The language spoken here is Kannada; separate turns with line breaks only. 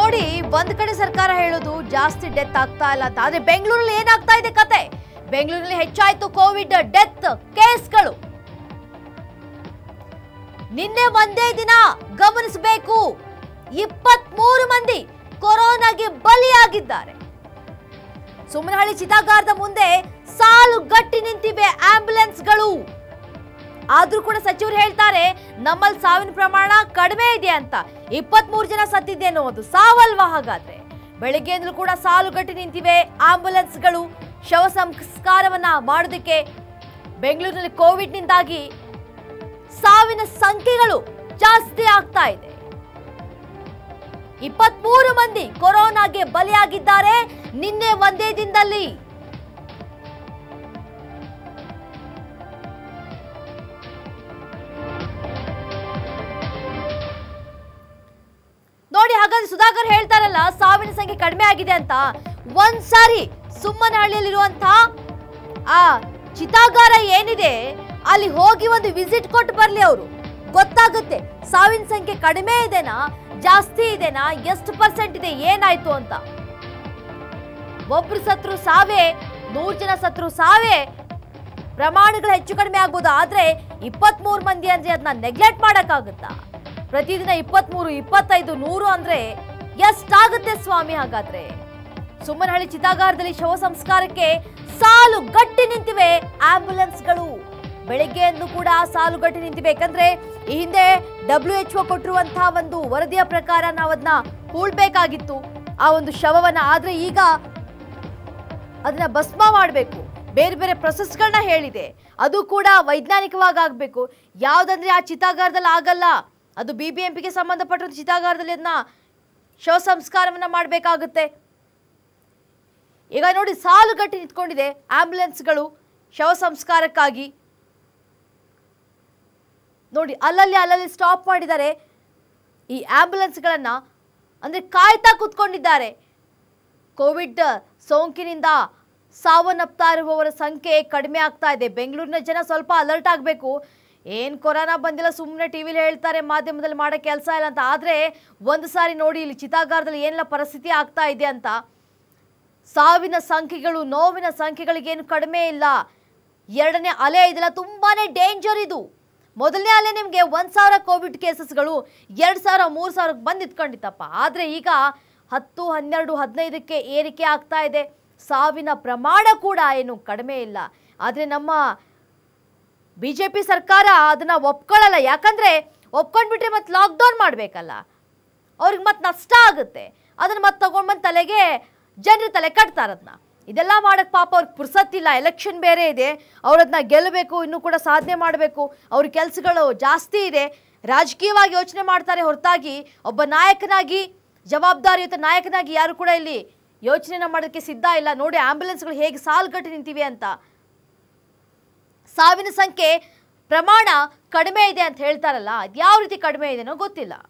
ನೋಡಿ ಒಂದ್ ಕಡೆ ಸರ್ಕಾರ ಹೇಳೋದು ಜಾಸ್ತಿ ಡೆತ್ ಆಗ್ತಾ ಇಲ್ಲ ಅಂತ ಆದ್ರೆ ಬೆಂಗಳೂರಲ್ಲಿ ಏನಾಗ್ತಾ ಇದೆ ಕತೆ ಬೆಂಗಳೂರಲ್ಲಿ ಹೆಚ್ಚಾಯ್ತು ಕೋವಿಡ್ ಡೆತ್ ಕೇಸ್ಗಳು ನಿನ್ನೆ ಒಂದೇ ದಿನ ಗಮನಿಸಬೇಕು ಇಪ್ಪತ್ಮೂರು ಮಂದಿ ಕೊರೋನಾಗೆ ಬಲಿಯಾಗಿದ್ದಾರೆ ಸುಮ್ಮನಹಳ್ಳಿ ಚಿತಾಗಾರದ ಮುಂದೆ ಸಾಲು ಗಟ್ಟಿ ನಿಂತಿವೆ ಆಂಬ್ಯುಲೆನ್ಸ್ಗಳು ಆದ್ರೂ ಕೂಡ ಸಚಿವರು ಹೇಳ್ತಾರೆ ನಮ್ಮಲ್ಲಿ ಸಾವಿನ ಪ್ರಮಾಣ ಕಡಿಮೆ ಇದೆ ಅಂತ ಇಪ್ಪತ್ಮೂರು ಜನ ಸತ್ತಿದೆ ಅನ್ನೋದು ಸಾವಲ್ವಾ ಹಾಗಾದ್ರೆ ಬೆಳಿಗ್ಗೆಯಿಂದಲೂ ಕೂಡ ಸಾಲುಗಟ್ಟಿ ನಿಂತಿವೆ ಆಂಬ್ಯುಲೆನ್ಸ್ಗಳು ಶವ ಸಂಸ್ಕಾರವನ್ನ ಮಾಡೋದಕ್ಕೆ ಬೆಂಗಳೂರಿನಲ್ಲಿ ಕೋವಿಡ್ನಿಂದಾಗಿ ಸಾವಿನ ಸಂಖ್ಯೆಗಳು ಜಾಸ್ತಿ ಆಗ್ತಾ ಇದೆ ಇಪ್ಪತ್ಮೂರು ಮಂದಿ ಕೊರೋನಾಗೆ ಬಲಿಯಾಗಿದ್ದಾರೆ ನಿನ್ನೆ ಒಂದೇ ದಿನದಲ್ಲಿ ನೋಡಿ ಹಾಗಾದ್ರೆ ಸುಧಾಕರ್ ಹೇಳ್ತಾರಲ್ಲ ಸಾವಿನ ಸಂಖ್ಯೆ ಕಡಿಮೆ ಆಗಿದೆ ಅಂತ ಒಂದ್ಸಾರಿ ಸುಮ್ಮನಹಳ್ಳಿಯಲ್ಲಿರುವಂತಹ ಆ ಚಿತಾಗಾರ ಏನಿದೆ ಅಲ್ಲಿ ಹೋಗಿ ಒಂದು ವಿಸಿಟ್ ಕೊಟ್ಟು ಬರ್ಲಿ ಅವರು ಗೊತ್ತಾಗುತ್ತೆ ಸಾವಿನ ಸಂಖ್ಯೆ ಕಡಿಮೆ ಇದೆನಾ ಜಾಸ್ತಿ ಇದೆನಾ ಎಷ್ಟು ಪರ್ಸೆಂಟ್ ಇದೆ ಏನಾಯ್ತು ಅಂತ ಒಬ್ರು ಸತ್ರು ಸಾವೇ ನೂರು ಜನ ಸತ್ರು ಸಾವೇ ಪ್ರಮಾಣಗಳು ಹೆಚ್ಚು ಕಡಿಮೆ ಆಗ್ಬೋದು ಆದ್ರೆ ಇಪ್ಪತ್ಮೂರು ಮಂದಿ ಅಂದ್ರೆ ಅದನ್ನ ನೆಗ್ಲೆಕ್ಟ್ ಮಾಡಕ್ಕಾಗುತ್ತಾ ಪ್ರತಿದಿನ ಇಪ್ಪತ್ಮೂರು ಇಪ್ಪತ್ತೈದು ನೂರು ಅಂದ್ರೆ ಎಷ್ಟಾಗುತ್ತೆ ಸ್ವಾಮಿ ಹಾಗಾದ್ರೆ ಸುಮ್ಮನಹಳ್ಳಿ ಚಿತಾಗಾರದಲ್ಲಿ ಶವ ಸಂಸ್ಕಾರಕ್ಕೆ ಸಾಲು ಗಟ್ಟಿ ನಿಂತಿವೆ ಆಂಬ್ಯುಲೆನ್ಸ್ಗಳು ಬೆಳಿಗ್ಗೆಯನ್ನು ಕೂಡ ಸಾಲು ಗಟ್ಟಿ ನಿಂತಿವೆ ಯಾಕಂದ್ರೆ ಈ ಹಿಂದೆ ಡಬ್ಲ್ಯೂ ಎಚ್ ಒ ಕೊಟ್ಟಿರುವಂತಹ ಒಂದು ವರದಿಯ ಪ್ರಕಾರ ನಾವು ಅದನ್ನ ಹೂಳ್ಬೇಕಾಗಿತ್ತು ಆ ಒಂದು ಶವವನ್ನ ಆದ್ರೆ ಈಗ ಅದನ್ನ ಭಸ್ಮ ಮಾಡಬೇಕು ಬೇರೆ ಬೇರೆ ಪ್ರೊಸೆಸ್ಗಳನ್ನ ಹೇಳಿದೆ ಅದು ಕೂಡ ವೈಜ್ಞಾನಿಕವಾಗಿ ಆಗಬೇಕು ಯಾವುದಂದ್ರೆ ಆ ಚಿತಾಗಾರದಲ್ಲಿ ಆಗಲ್ಲ ಅದು ಬಿ ಬಿ ಎಂ ಪಿಗೆ ಸಂಬಂಧಪಟ್ಟ ಚಿತಾಗಾರದಲ್ಲಿ ಅದನ್ನ ಶವ ಸಂಸ್ಕಾರವನ್ನ ಮಾಡಬೇಕಾಗುತ್ತೆ ಈಗ ನೋಡಿ ಸಾಲುಗಟ್ಟಿ ನಿಂತ್ಕೊಂಡಿದೆ ಆಂಬ್ಯುಲೆನ್ಸ್ಗಳು ಶವ ಸಂಸ್ಕಾರಕ್ಕಾಗಿ ನೋಡಿ ಅಲ್ಲಲ್ಲಿ ಅಲ್ಲಲ್ಲಿ ಸ್ಟಾಪ್ ಮಾಡಿದ್ದಾರೆ ಈ ಆಂಬ್ಯುಲೆನ್ಸ್ಗಳನ್ನು ಅಂದರೆ ಕಾಯ್ತಾ ಕೂತ್ಕೊಂಡಿದ್ದಾರೆ ಕೋವಿಡ್ ಸೋಂಕಿನಿಂದ ಸಾವನ್ನಪ್ತಾ ಇರುವವರ ಸಂಖ್ಯೆ ಕಡಿಮೆ ಆಗ್ತಾ ಇದೆ ಬೆಂಗಳೂರಿನ ಜನ ಸ್ವಲ್ಪ ಅಲರ್ಟ್ ಆಗಬೇಕು ಏನು ಕೊರೋನಾ ಬಂದಿಲ್ಲ ಸುಮ್ಮನೆ ಟಿ ವಿಲಿ ಹೇಳ್ತಾರೆ ಮಾಧ್ಯಮದಲ್ಲಿ ಮಾಡೋ ಕೆಲಸ ಇಲ್ಲ ಅಂತ ಆದರೆ ಒಂದು ಸಾರಿ ನೋಡಿ ಇಲ್ಲಿ ಚಿತಾಗಾರದಲ್ಲಿ ಏನೆಲ್ಲ ಪರಿಸ್ಥಿತಿ ಆಗ್ತಾ ಇದೆ ಅಂತ ಸಾವಿನ ಸಂಖ್ಯೆಗಳು ನೋವಿನ ಸಂಖ್ಯೆಗಳಿಗೇನು ಕಡಿಮೆ ಇಲ್ಲ ಎರಡನೇ ಅಲೆ ಇದೆಲ್ಲ ತುಂಬಾನೇ ಡೇಂಜರ್ ಇದು ಮೊದಲನೇ ಅಲೆ ನಿಮಗೆ ಒಂದು ಸಾವಿರ ಕೋವಿಡ್ ಕೇಸಸ್ಗಳು ಎರಡು ಸಾವಿರ ಮೂರು ಸಾವಿರಕ್ಕೆ ಬಂದು ನಿಂತ್ಕೊಂಡಿತ್ತಪ್ಪ ಆದರೆ ಈಗ ಹತ್ತು ಹನ್ನೆರಡು ಹದಿನೈದಕ್ಕೆ ಏರಿಕೆ ಆಗ್ತಾ ಇದೆ ಸಾವಿನ ಪ್ರಮಾಣ ಕೂಡ ಏನು ಕಡಿಮೆ ಇಲ್ಲ ಆದರೆ ನಮ್ಮ ಬಿ ಜೆ ಪಿ ಸರ್ಕಾರ ಅದನ್ನು ಒಪ್ಕೊಳ್ಳಲ್ಲ ಯಾಕಂದರೆ ಒಪ್ಕೊಂಡ್ಬಿಟ್ರೆ ಮತ್ತೆ ಲಾಕ್ಡೌನ್ ಮಾಡಬೇಕಲ್ಲ ಅವ್ರಿಗೆ ಮತ್ತೆ ನಷ್ಟ ಆಗುತ್ತೆ ಅದನ್ನ ಮತ್ತೆ ತಗೊಂಡ್ ಬಂದು ತಲೆಗೆ ಜನರ ತಲೆ ಕಟ್ತಾರೆ ಅದನ್ನ ಇದೆಲ್ಲ ಮಾಡಕ್ ಪಾಪ ಅವ್ರಿಗೆ ಪುರ್ಸತ್ತಿಲ್ಲ ಎಲೆಕ್ಷನ್ ಬೇರೆ ಇದೆ ಅವ್ರದನ್ನ ಗೆಲ್ಲಬೇಕು ಇನ್ನೂ ಕೂಡ ಸಾಧನೆ ಮಾಡಬೇಕು ಅವ್ರ ಕೆಲಸಗಳು ಜಾಸ್ತಿ ಇದೆ ರಾಜಕೀಯವಾಗಿ ಯೋಚನೆ ಮಾಡ್ತಾರೆ ಹೊರತಾಗಿ ಒಬ್ಬ ನಾಯಕನಾಗಿ ಜವಾಬ್ದಾರಿಯುತ ನಾಯಕನಾಗಿ ಯಾರು ಕೂಡ ಇಲ್ಲಿ ಯೋಚನೆನ ಮಾಡೋದಕ್ಕೆ ಸಿದ್ಧ ಇಲ್ಲ ನೋಡಿ ಆಂಬ್ಯುಲೆನ್ಸ್ಗಳು ಹೇಗೆ ಸಾಲುಗಟ್ಟಿ ನಿಂತಿವೆ ಅಂತ ಸಾವಿನ ಸಂಖ್ಯೆ ಪ್ರಮಾಣ ಕಡಿಮೆ ಇದೆ ಅಂತ ಹೇಳ್ತಾರಲ್ಲ ಅದು ಯಾವ ರೀತಿ ಕಡಿಮೆ ಇದೆನೋ ಗೊತ್ತಿಲ್ಲ